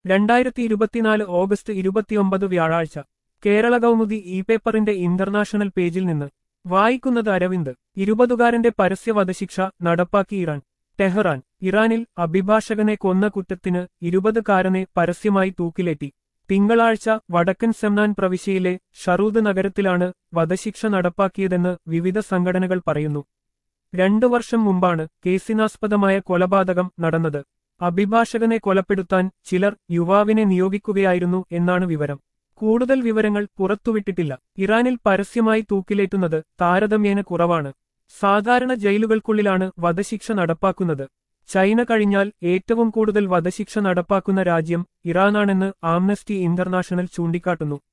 രണ്ടായിരത്തി ഇരുപത്തിനാല് ഓഗസ്റ്റ് ഇരുപത്തിയൊമ്പത് വ്യാഴാഴ്ച കേരള കൗമുദി ഇ പേപ്പറിന്റെ ഇന്റർനാഷണൽ പേജിൽ നിന്ന് വായിക്കുന്നത് അരവിന്ദ് ഇരുപതുകാരന്റെ പരസ്യ വധശിക്ഷ നടപ്പാക്കി ഇറാൻ ടെഹ്റാൻ ഇറാനിൽ അഭിഭാഷകനെ കൊന്ന കുറ്റത്തിന് ഇരുപതുകാരനെ പരസ്യമായി തൂക്കിലേറ്റി തിങ്കളാഴ്ച വടക്കൻ സെംനാൻ പ്രവിശ്യയിലെ ഷറൂദ് നഗരത്തിലാണ് വധശിക്ഷ നടപ്പാക്കിയതെന്ന് വിവിധ സംഘടനകൾ പറയുന്നു രണ്ടു വർഷം മുമ്പാണ് കേസിനാസ്പദമായ കൊലപാതകം നടന്നത് അഭിഭാഷകനെ കൊലപ്പെടുത്താൻ ചിലർ യുവാവിനെ നിയോഗിക്കുകയായിരുന്നു എന്നാണ് വിവരം കൂടുതൽ വിവരങ്ങൾ പുറത്തുവിട്ടിട്ടില്ല ഇറാനിൽ പരസ്യമായി തൂക്കിലേറ്റുന്നത് താരതമ്യേന കുറവാണ് സാധാരണ ജയിലുകൾക്കുള്ളിലാണ് വധശിക്ഷ നടപ്പാക്കുന്നത് ചൈന കഴിഞ്ഞാൽ ഏറ്റവും കൂടുതൽ വധശിക്ഷ നടപ്പാക്കുന്ന രാജ്യം ഇറാനാണെന്ന് ആംനസ്റ്റി ഇന്റർനാഷണൽ ചൂണ്ടിക്കാട്ടുന്നു